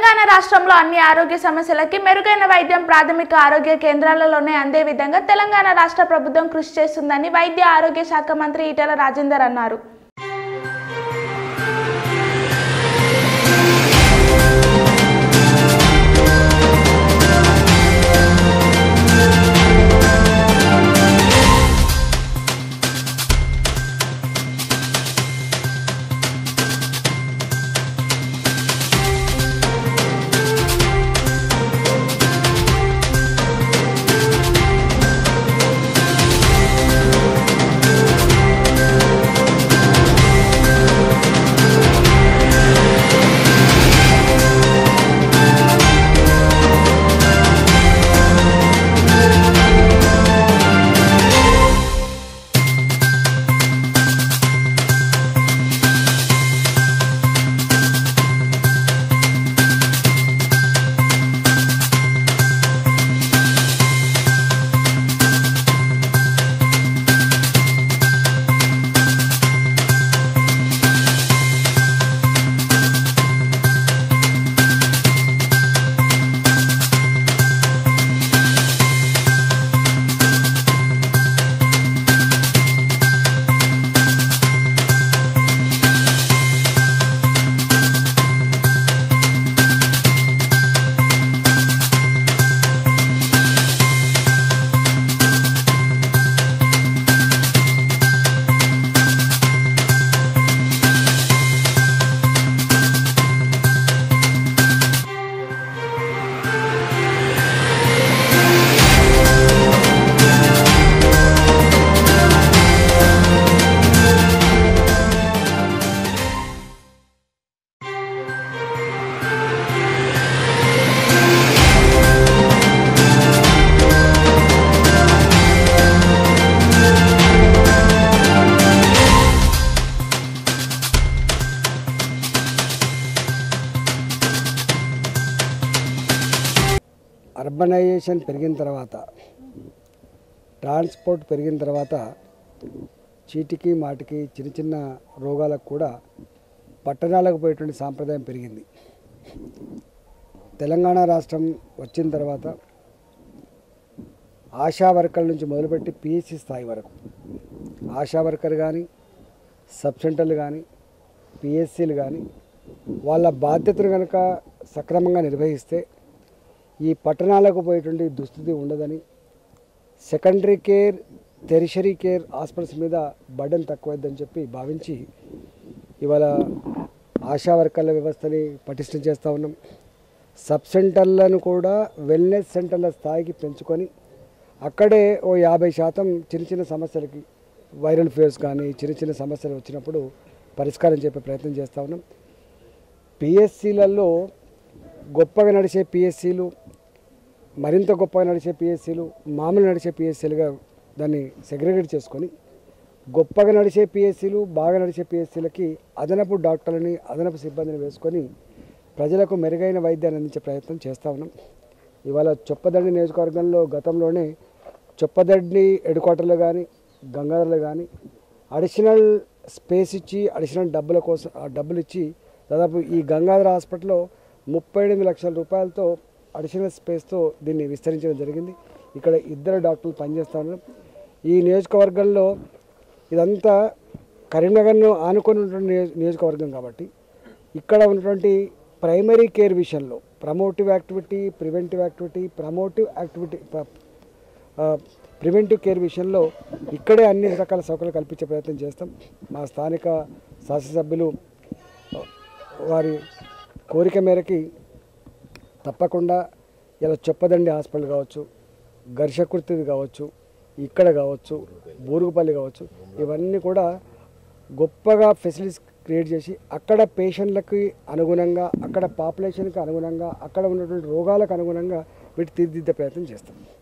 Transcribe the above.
తెలంగాణ రాష్ట్రంలో అన్ని ఆరోగ్య సమస్యలకి మెరుగైన వైద్యం ప్రాథమిక ఆరోగ్య కేంద్రాలలోనే అందే విధంగా తెలంగాణ రాష్ట్ర ప్రభుత్వం కృషి చేస్తుందని వైద్య ఆరోగ్య శాఖ మంత్రి ఈటెల రాజేందర్ అన్నారు అర్బనైజేషన్ పెరిగిన తర్వాత ట్రాన్స్పోర్ట్ పెరిగిన తర్వాత చీటికి మాటికి చిన్న చిన్న రోగాలకు కూడా పట్టణాలకు పోయేటువంటి సాంప్రదాయం పెరిగింది తెలంగాణ రాష్ట్రం వచ్చిన తర్వాత ఆశా వర్కర్ల నుంచి మొదలుపెట్టి పిహెచ్సి స్థాయి వరకు ఆశా వర్కర్ కానీ సబ్ సెంటర్లు కానీ పిఎస్సీలు కానీ వాళ్ళ బాధ్యతను కనుక సక్రమంగా నిర్వహిస్తే ఈ పట్టణాలకు పోయేటువంటి దుస్థితి ఉండదని secondary care tertiary care hospitals మీద బర్డన్ తక్కువైద్దని చెప్పి భావించి ఇవాళ ఆశా వర్కర్ల వ్యవస్థని పటిష్టం చేస్తూ ఉన్నాం సబ్ సెంటర్లను కూడా వెల్నెస్ సెంటర్ల స్థాయికి పెంచుకొని అక్కడే ఓ యాభై శాతం చిన్న చిన్న సమస్యలకి వైరల్ ఫీవర్స్ కానీ చిన్న చిన్న సమస్యలు వచ్చినప్పుడు పరిష్కారం చెప్పే ప్రయత్నం చేస్తూ ఉన్నాం పిఎస్సీలలో గొప్పగా నడిచే పిఎస్సీలు మరింత గొప్పగా నడిచే పిఎస్సీలు మామూలు నడిచే పిఎస్సీలుగా దాన్ని సెగ్రిగేట్ చేసుకొని గొప్పగా నడిచే పిఎస్సీలు బాగా నడిచే పిఎస్సీలకి అదనపు డాక్టర్లని అదనపు సిబ్బందిని వేసుకొని ప్రజలకు మెరుగైన వైద్యాన్ని అందించే ప్రయత్నం చేస్తూ ఉన్నాం ఇవాళ చొప్పదండి నియోజకవర్గంలో గతంలోనే చొప్పదండి హెడ్ క్వార్టర్లో కానీ గంగాధరలో కానీ అడిషనల్ స్పేస్ ఇచ్చి అడిషనల్ డబ్బుల కోసం ఆ డబ్బులు ఇచ్చి దాదాపు ఈ గంగాధర హాస్పిటల్లో ముప్పై ఎనిమిది లక్షల రూపాయలతో అడిషనల్ స్పేస్తో దీన్ని విస్తరించడం జరిగింది ఇక్కడ ఇద్దరు డాక్టర్లు పనిచేస్తూ ఉన్నారు ఈ నియోజకవర్గంలో ఇదంతా కరీంనగర్ను ఆనుకొని ఉన్నటువంటి నియోజ- నియోజకవర్గం కాబట్టి ఇక్కడ ఉన్నటువంటి ప్రైమరీ కేర్ విషయంలో promotive activity preventive activity promotive activity preventive care విషయంలో ఇక్కడే అన్ని రకాల సౌకర్యాలు కల్పించే ప్రయత్నం చేస్తాం మా స్థానిక శాసనసభ్యులు ఆ, వారి కోరిక మేరకి తప్పకుండా ఇలా చొప్పదండి హాస్పిటల్ కావచ్చు ఘర్షకృతిది కావచ్చు ఇక్కడ కావచ్చు బూరుగుపల్లి కావచ్చు ఇవన్నీ కూడా గొప్పగా ఫెసిలిటీస్ క్రియేట్ చేసి అక్కడ పేషెంట్లకి అనుగుణంగా అక్కడ పాపులేషన్కి అనుగుణంగా అక్కడ ఉన్నటువంటి రోగాలకు అనుగుణంగా వీటి తీర్చిదిద్దే ప్రయత్నం చేస్తాం